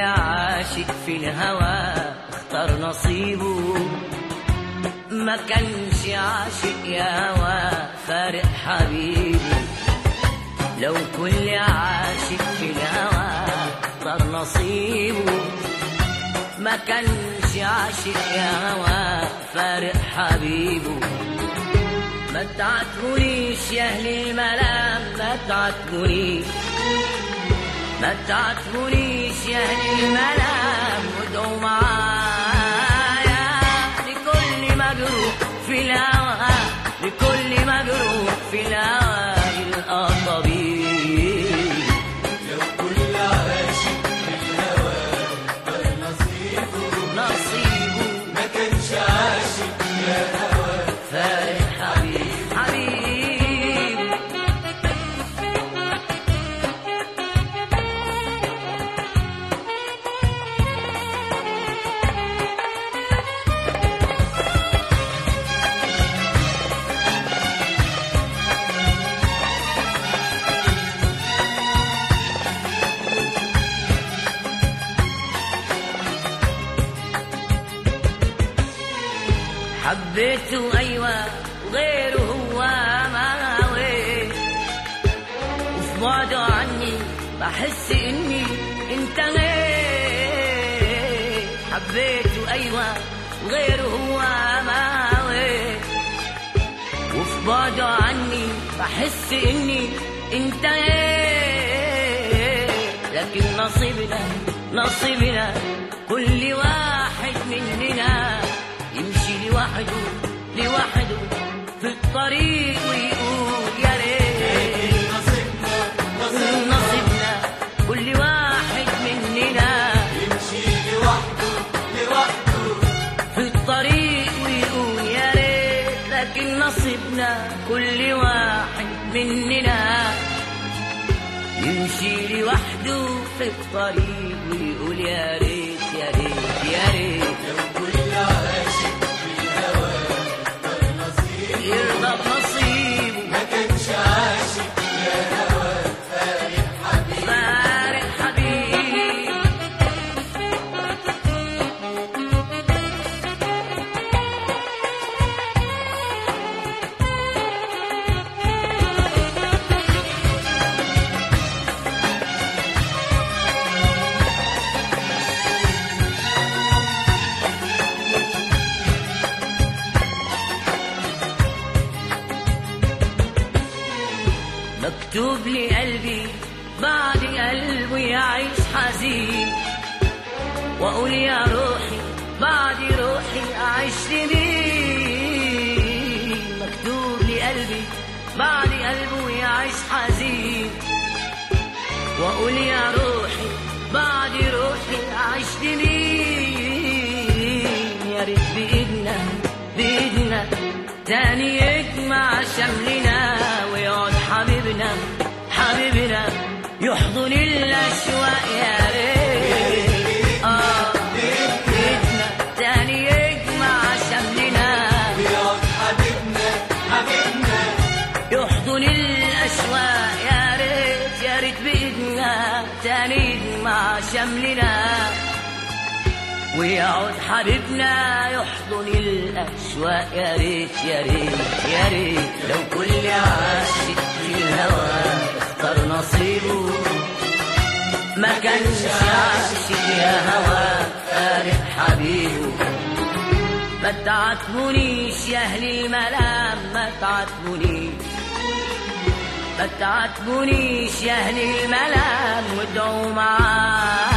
عاشق في الهوى اختار نصيبه ما كانش عاشق يا هوى فارق حبيبه لو كل عاشق في الهوى اختار نصيبه ما كانش عاشق يا هوى فارق حبيبه ما تعاتبونيش يا اهل الملام ما تعاتبونيش ما تعاتبونيش يا اهل الملام وادعوا معايا لكل مجروح في الهوى لكل مجروح في الهوى يلقى طبيب لو كل عاشق في الهوى اختار نصيبه نصيبه ما كانش عاشق يا هوى فارق حبيب حبيب حبيته أيوة وغيره هو ما هويت وفي بعده عني بحس إني انتهيت حبيته أيوة وغيره هو ما هويت وفي بعده عني بحس إني انتهيت لكن نصيبنا نصيبنا كل واحد مننا يمشي لوحده لوحده في الطريق ويقول يا ريت نصيبنا نصيبنا نصيبنا كل واحد مننا يمشي لوحده لوحده في الطريق ويقول يا ريت لكن نصيبنا كل واحد مننا يمشي لوحده في الطريق ويقول يا ريت يا ريت يا ريت لو كل عاشق في الهوى اختار نصيبه يرضى بنصيبه ما كانش عاشق يا هوى فارق حبيب فارق حبيب مكتوب لي قلبي بعد قلبي يعيش حزين واقول يا روحي بعد روحي اعيش لمين مكتوب لي قلبي بعد قلبه يعيش حزين واقول يا روحي بعد روحي اعيش لمين يا ريت بايدنا بايدنا تاني يجمع شملنا ويقعد حبيبنا حبيبنا يحضن الاشواق يا ريت اه بايدنا تاني يجمع شملنا يقعد حبيبنا حبيبنا يحضن الأشواق يا ريت يا ريت بإيدنا تاني يجمع شملنا ويقعد حبيبنا يحضن الأشواق يا ريت يا ريت يا ريت لو كل عاشق في الهوى اختار نصيبه ما كانش عاشق يا هوى فارق حبيبه ما تعاتبونيش يا اهل الملام ما تعاتبونيش ما تعاتبونيش يا اهل الملام وادعوا معايا